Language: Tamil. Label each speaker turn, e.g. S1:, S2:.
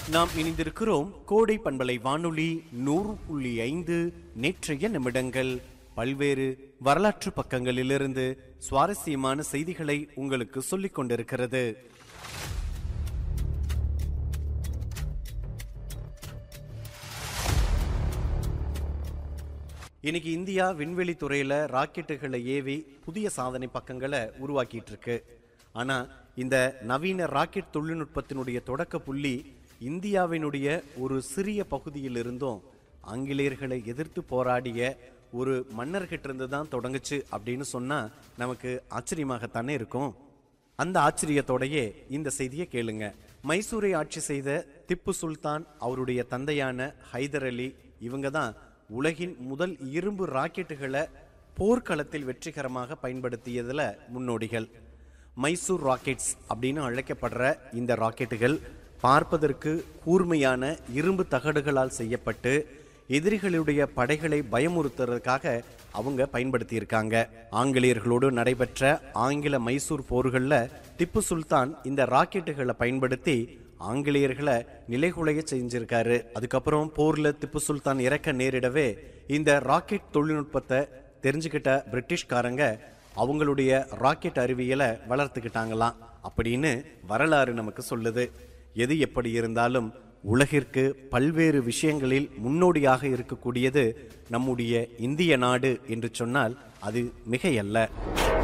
S1: நாம் இணைந்திருக்கிறோம் கோடை பண்பலை வானொலி நூறு புள்ளி ஐந்து நேற்றைய நிமிடங்கள் பல்வேறு வரலாற்று பக்கங்களிலிருந்து சுவாரஸ்யமான செய்திகளை உங்களுக்கு சொல்லிக் கொண்டிருக்கிறது இன்னைக்கு இந்தியா விண்வெளி துறையில ராக்கெட்டுகளை ஏவி புதிய சாதனை பக்கங்களை உருவாக்கிட்டு இருக்கு ஆனா இந்த நவீன ராக்கெட் தொழில்நுட்பத்தினுடைய தொடக்க புள்ளி இந்தியாவினுடைய ஒரு சிறிய பகுதியில் இருந்தும் ஆங்கிலேயர்களை எதிர்த்து போராடிய ஒரு மன்னர்கிட்ட இருந்து தான் தொடங்குச்சு அப்படின்னு சொன்னா நமக்கு ஆச்சரியமாகத்தானே இருக்கும் அந்த ஆச்சரியத்தோடயே இந்த செய்தியை கேளுங்க மைசூரை ஆட்சி செய்த திப்பு சுல்தான் அவருடைய தந்தையான ஹைதர் அலி இவங்க தான் உலகின் முதல் இரும்பு ராக்கெட்டுகளை போர்க்களத்தில் வெற்றிகரமாக பயன்படுத்தியதுல முன்னோடிகள் மைசூர் ராக்கெட்ஸ் அப்படின்னு அழைக்கப்படுற இந்த ராக்கெட்டுகள் பார்ப்பதற்கு கூர்மையான இரும்பு தகடுகளால் செய்யப்பட்டு எதிரிகளுடைய படைகளை பயமுறுத்துறதுக்காக அவங்க பயன்படுத்தியிருக்காங்க ஆங்கிலேயர்களோடு நடைபெற்ற ஆங்கில மைசூர் போர்களில் திப்பு சுல்தான் இந்த ராக்கெட்டுகளை பயன்படுத்தி ஆங்கிலேயர்களை நிலைகுலைய செஞ்சிருக்காரு அதுக்கப்புறம் போர்ல திப்பு சுல்தான் இறக்க நேரிடவே இந்த ராக்கெட் தொழில்நுட்பத்தை தெரிஞ்சுக்கிட்ட பிரிட்டிஷ்காரங்க அவங்களுடைய ராக்கெட் அறிவியலை வளர்த்துக்கிட்டாங்களாம் அப்படின்னு வரலாறு நமக்கு சொல்லுது எது எப்படி இருந்தாலும் உலகிற்கு பல்வேறு விஷயங்களில் முன்னோடியாக இருக்கக்கூடியது நம்முடைய இந்திய நாடு என்று சொன்னால் அது மிகையல்ல